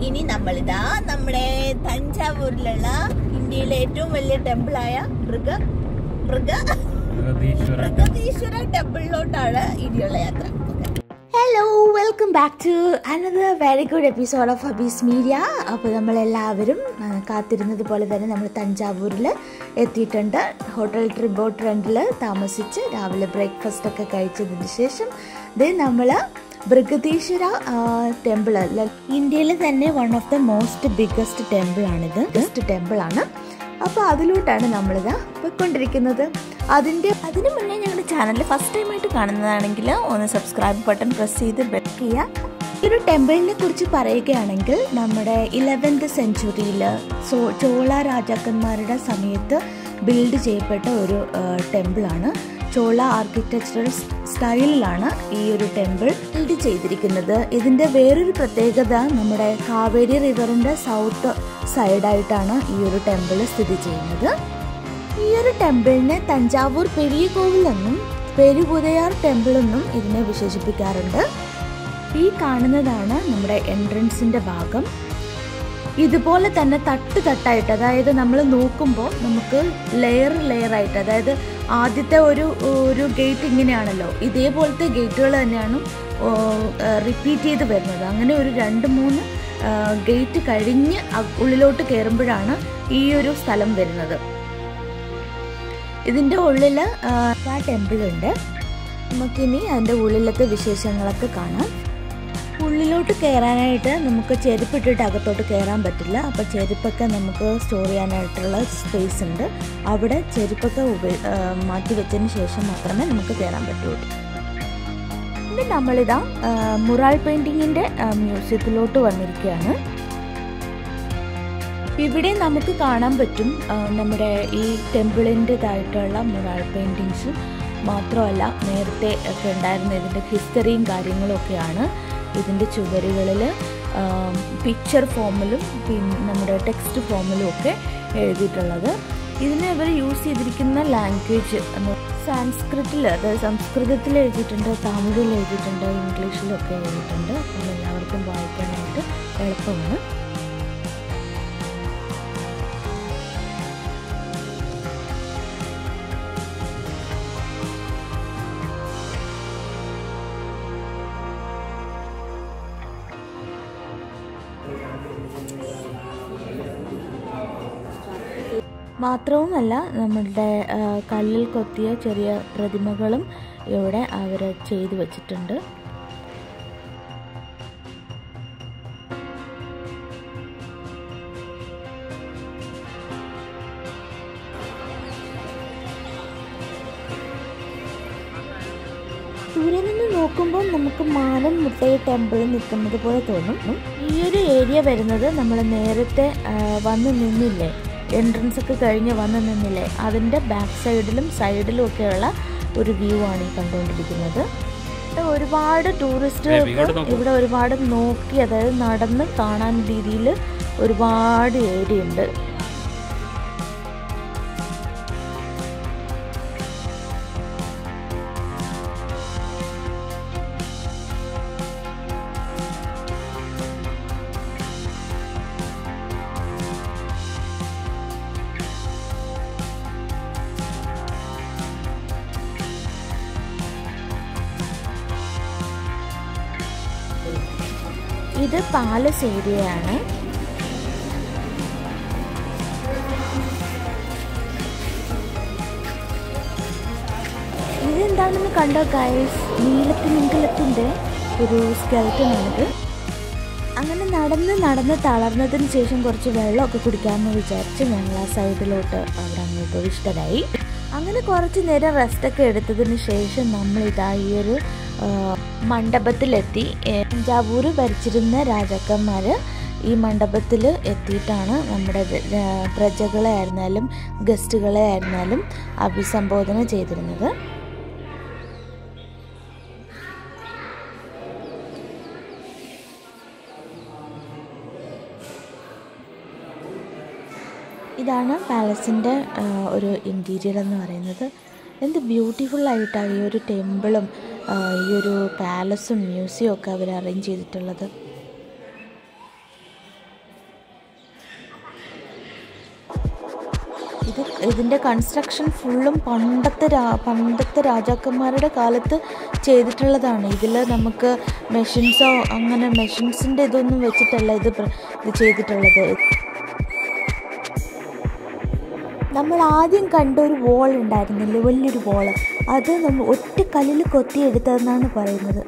ഇനി നമ്മളിതാ നമ്മുടെ തഞ്ചാവൂരിലുള്ള ഇന്ത്യയിലെ ഏറ്റവും വലിയ ടെമ്പിളായ മൃഗ മൃഗ പ്രഗതീശ്വര ടെമ്പിളിലോട്ടാണ് ഇനിയുള്ള യാത്ര hello welcome back to another very good episode of Habees media അപ്പോൾ നമ്മളെല്ലാവരും ആ, കാത്തിരുന്നത് പോലെ തന്നെ നമ്മൾ തഞ്ചാവൂരിൽ എത്തിയിട്ടുണ്ട് ഹോട്ടൽ ട്രിബോ ട്രെൻഡിൽ താമസിച്ച് രാവിലെ ബ്രേക്ക്ഫാസ്റ്റ് ഒക്കെ കഴിച്ചതിന് ശേഷം ഇത് നമ്മൾ ബൃഗതീശ്വര ടെമ്പിൾ ഇന്ത്യയിലെ തന്നെ one of the most biggest temple ആണിത് ബെസ്റ്റ് ടെമ്പിൾ ആണ് അപ്പോൾ അതിലോട്ടാണ് നമ്മളിത് പോയിക്കൊണ്ടിരിക്കുന്നത് അതിൻ്റെ അതിന് മുന്നേ ഞങ്ങളുടെ ചാനൽ ഫസ്റ്റ് ടൈം ആയിട്ട് കാണുന്നതാണെങ്കിൽ ഒന്ന് സബ്സ്ക്രൈബ് ബട്ടൺ പ്രസ് ചെയ്ത് ബെറ്റ് ചെയ്യുക ഈ ഒരു ടെമ്പിളിനെ കുറിച്ച് പറയുകയാണെങ്കിൽ നമ്മുടെ ഇലവൻത് സെഞ്ചുറിയിൽ സോ ചോള രാജാക്കന്മാരുടെ സമയത്ത് ബിൽഡ് ചെയ്യപ്പെട്ട ഒരു ടെമ്പിളാണ് ചോള ആർക്കിടെക്ചറൽ സ്റ്റൈലിലാണ് ഈ ഒരു ടെമ്പിൾ ബിൽഡ് ചെയ്തിരിക്കുന്നത് ഇതിൻ്റെ വേറൊരു പ്രത്യേകത നമ്മുടെ കാവേരി റിവറിൻ്റെ സൗത്ത് സൈഡായിട്ടാണ് ഈ ഒരു ടെമ്പിൾ സ്ഥിതി ചെയ്യുന്നത് ഈ ഒരു ടെമ്പിളിനെ തഞ്ചാവൂർ പെരിയ കോവിൽ എന്നും പെരുപുതയാർ ടെമ്പിൾ എന്നും ഇതിനെ വിശേഷിപ്പിക്കാറുണ്ട് ഈ കാണുന്നതാണ് നമ്മുടെ എൻട്രൻസിന്റെ ഭാഗം ഇതുപോലെ തന്നെ തട്ട് തട്ടായിട്ട് അതായത് നമ്മൾ നോക്കുമ്പോൾ നമുക്ക് ലെയർ ലെയർ ആയിട്ട് അതായത് ആദ്യത്തെ ഒരു ഒരു ഗേറ്റ് ഇങ്ങനെയാണല്ലോ ഇതേപോലത്തെ ഗേറ്റുകൾ തന്നെയാണ് റിപ്പീറ്റ് ചെയ്ത് വരുന്നത് അങ്ങനെ ഒരു രണ്ട് മൂന്ന് ഗേറ്റ് കഴിഞ്ഞ് അ- ഉള്ളിലോട്ട് കയറുമ്പോഴാണ് ഈ ഒരു സ്ഥലം വരുന്നത് ഇതിൻ്റെ ഉള്ളിൽ ആ ടെമ്പിൾ ഉണ്ട് നമുക്കിനി അതിൻ്റെ ഉള്ളിലത്തെ വിശേഷങ്ങളൊക്കെ കാണാം ഉള്ളിലോട്ട് കയറാനായിട്ട് നമുക്ക് ചെരുപ്പിട്ടിട്ട് അകത്തോട്ട് കയറാൻ പറ്റില്ല അപ്പോൾ ചെരുപ്പൊക്കെ നമുക്ക് സ്റ്റോർ ചെയ്യാനായിട്ടുള്ള സ്പേസ് ഉണ്ട് അവിടെ ചെരുപ്പൊക്കെ ഉപ- ആ, മാറ്റി വെച്ചതിന് ശേഷം മാത്രമേ നമുക്ക് കയറാൻ പറ്റുള്ളൂ പിന്നെ നമ്മളിതാ ആ, മുറാൾ പെയിൻറ്റിങ്ങിൻ്റെ മ്യൂസിയത്തിലോട്ട് വന്നിരിക്കുകയാണ് ഇവിടെ നമുക്ക് കാണാൻ പറ്റും ആ, നമ്മുടെ ഈ ടെമ്പിളിൻ്റെതായിട്ടുള്ള മുറാൾ പെയിൻറ്റിങ്സും മാത്രമല്ല നേരത്തെ ഒക്കെ ഉണ്ടായിരുന്ന ഇതിൻ്റെ ഹിസ്റ്ററിയും കാര്യങ്ങളും ഒക്കെയാണ് ഇതിൻ്റെ ചുവരുകളിൽ പിക്ചർ ഫോമിലും പിന്നെ നമ്മുടെ ടെക്സ്റ്റ് ഫോമിലും ഒക്കെ എഴുതിയിട്ടുള്ളത് ഇതിന് ഇവർ യൂസ് ചെയ്തിരിക്കുന്ന ലാംഗ്വേജ് സാൻസ്ക്രിറ്റിൽ അതായത് സംസ്കൃതത്തിൽ എഴുതിയിട്ടുണ്ട് തമിഴിൽ എഴുതിയിട്ടുണ്ട് ഇംഗ്ലീഷിലൊക്കെ എഴുതിയിട്ടുണ്ട് അപ്പോൾ എല്ലാവർക്കും വായിക്കാനായിട്ട് എളുപ്പമാണ് മാത്രവുമല്ല നമ്മളുടെ ആ, കല്ലിൽ കൊത്തിയ ചെറിയ പ്രതിമകളും ഇവിടെ അവർ ചെയ്തു വച്ചിട്ടുണ്ട് ദൂരെ നിന്ന് നോക്കുമ്പോൾ നമുക്ക് മാനം മുട്ടയ ടെമ്പിൾ നിൽക്കുന്നത് പോലെ തോന്നും ഉം. ഈ ഒരു ഏരിയ വരുന്നത് നമ്മൾ നേരത്തെ ആ, വന്ന് നിന്നില്ലേ എൻട്രൻസ് ഒക്കെ കഴിഞ്ഞ് വന്ന് നിന്നില്ലേ അതിൻ്റെ ബാക്ക് സൈഡിലും സൈഡിലും ഒക്കെയുള്ള ഒരു വ്യൂ ആണ് ഈ കണ്ടുകൊണ്ടിരിക്കുന്നത് ഇവിടെ ഒരുപാട് ടൂറിസ്റ്റുകൾക്ക് ഇവിടെ ഒരുപാട് നോക്കി അതായത് നടന്ന് കാണാൻ രീതിയിൽ ഒരുപാട് ഏരിയ ഉണ്ട് ഇത് പാലസ് ഏരിയയാണ് ഇതെന്താണെന്ന് കണ്ടോ ഗൈസ് നീലത്തിമിംഗലത്തിൻ്റെ ഒരു സ്കെൽറ്റനാണിത് അങ്ങനെ നടന്ന് നടന്ന് തളർന്നതിന് ശേഷം കുറച്ച് വെള്ളമൊക്കെ കുടിക്കാമെന്ന് വിചാരിച്ച് ഞങ്ങൾ ആ സൈഡിലോട്ട് അവിടെ അങ്ങ് ഉപവിഷ്ടരായി അങ്ങനെ കുറച്ച് നേരം റെസ്റ്റൊക്കെ എടുത്തതിന് ശേഷം നമ്മൾ ഇതാ ഈ ഒരു ആ, മണ്ഡപത്തിലെത്തി ഏ, തഞ്ചാവൂർ ഭരിച്ചിരുന്ന രാജാക്കന്മാർ ഈ മണ്ഡപത്തിൽ എത്തിയിട്ടാണ് നമ്മുടെ ര- പ്രജകളെ ആയിരുന്നാലും ഗസ്റ്റുകളെ ആയിരുന്നാലും അഭിസംബോധന ചെയ്തിരുന്നത് ഇതാണ് പാലസിൻ്റെ ഒരു ഇൻറ്റീരിയർ എന്ന് പറയുന്നത് എന്ത് ബ്യൂട്ടിഫുൾ ആയിട്ടാണ് ഈ ഒരു ടെമ്പിളും ഈ ഒരു പാലസും മ്യൂസിയം ഒക്കെ അവർ അറേഞ്ച് ചെയ്തിട്ടുള്ളത് ഇത് ഇതിൻ്റെ കൺസ്ട്രക്ഷൻ ഫുള്ളും പണ്ടത്തെ രാ പണ്ടത്തെ രാജാക്കന്മാരുടെ കാലത്ത് ചെയ്തിട്ടുള്ളതാണ് ഇതിൽ നമുക്ക് മെഷീൻസോ അങ്ങനെ മെഷീൻസിൻ്റെ ഇതൊന്നും വെച്ചിട്ടല്ല ഇത് പ്ര- ഇത് ചെയ്തിട്ടുള്ളത് നമ്മൾ ആദ്യം കണ്ട ഒരു വോൾ ഉണ്ടായിരുന്നില്ലേ വലിയൊരു വോൾ അത് നമ്മൾ ഒറ്റ കല്ലിൽ കൊത്തിയെടുത്തതെന്നാണ് പറയുന്നത്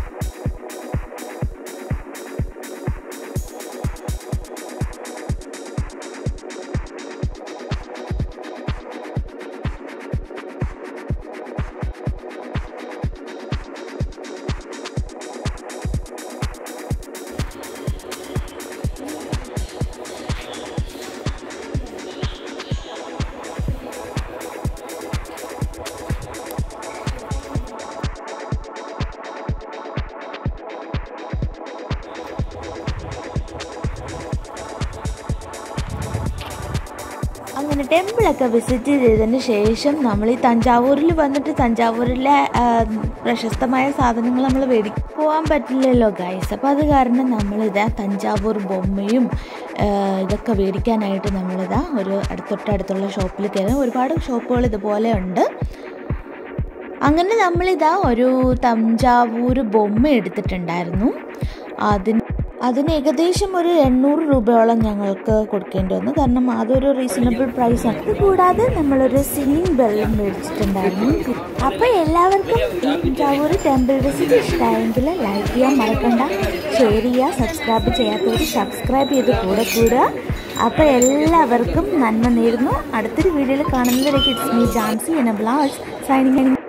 അങ്ങനെ ടെമ്പിളൊക്കെ വിസിറ്റ് ചെയ്തതിന് ശേഷം നമ്മൾ ഈ തഞ്ചാവൂരിൽ വന്നിട്ട് തഞ്ചാവൂരിലെ ആ, പ്രശസ്തമായ സാധനങ്ങൾ നമ്മൾ മേടി പോകാൻ പറ്റില്ലല്ലോ ഗൈസ് അപ്പോൾ അത് കാരണം നമ്മളിതാ തഞ്ചാവൂർ ബൊമ്മയും ആ, ഇതൊക്കെ മേടിക്കാനായിട്ട് നമ്മളിതാ ഒരു അടുത്തൊട്ടടുത്തുള്ള ഷോപ്പിൽ കയറി ഒരുപാട് ഷോപ്പുകൾ ഇതുപോലെ ഉണ്ട് അങ്ങനെ നമ്മളിതാ ഒരു തഞ്ചാവൂർ ബൊമ്മ എടുത്തിട്ടുണ്ടായിരുന്നു അതിന് അതിന് ഏകദേശം ഒരു എണ്ണൂറ് രൂപയോളം ഞങ്ങൾക്ക് കൊടുക്കേണ്ടി വന്നു കാരണം അതൊരു റീസണബിൾ പ്രൈസ് ആണ് ഇത് കൂടാതെ നമ്മളൊരു സിംഗിങ് ബെല്ലും മേടിച്ചിട്ടുണ്ടായിരുന്നു അപ്പോൾ എല്ലാവർക്കും ഈ തഞ്ചാവൂർ ടെമ്പിൾ വിസിറ്റ് ഇഷ്ടമായെങ്കിൽ ലൈക്ക് ചെയ്യാൻ മറക്കണ്ട ഷെയർ ചെയ്യുക സബ്സ്ക്രൈബ് ചെയ്യാത്തവർ സബ്സ്ക്രൈബ് ചെയ്ത് കൂടെ കൂടുക അപ്പോൾ എല്ലാവർക്കും നന്മ നേരുന്നു അടുത്തൊരു വീഡിയോയിൽ കാണുന്നവരേക്ക് ഇറ്റ്സ് മീ ജാൻസി എന്ന ബ്ലാസ് സൈനിങ്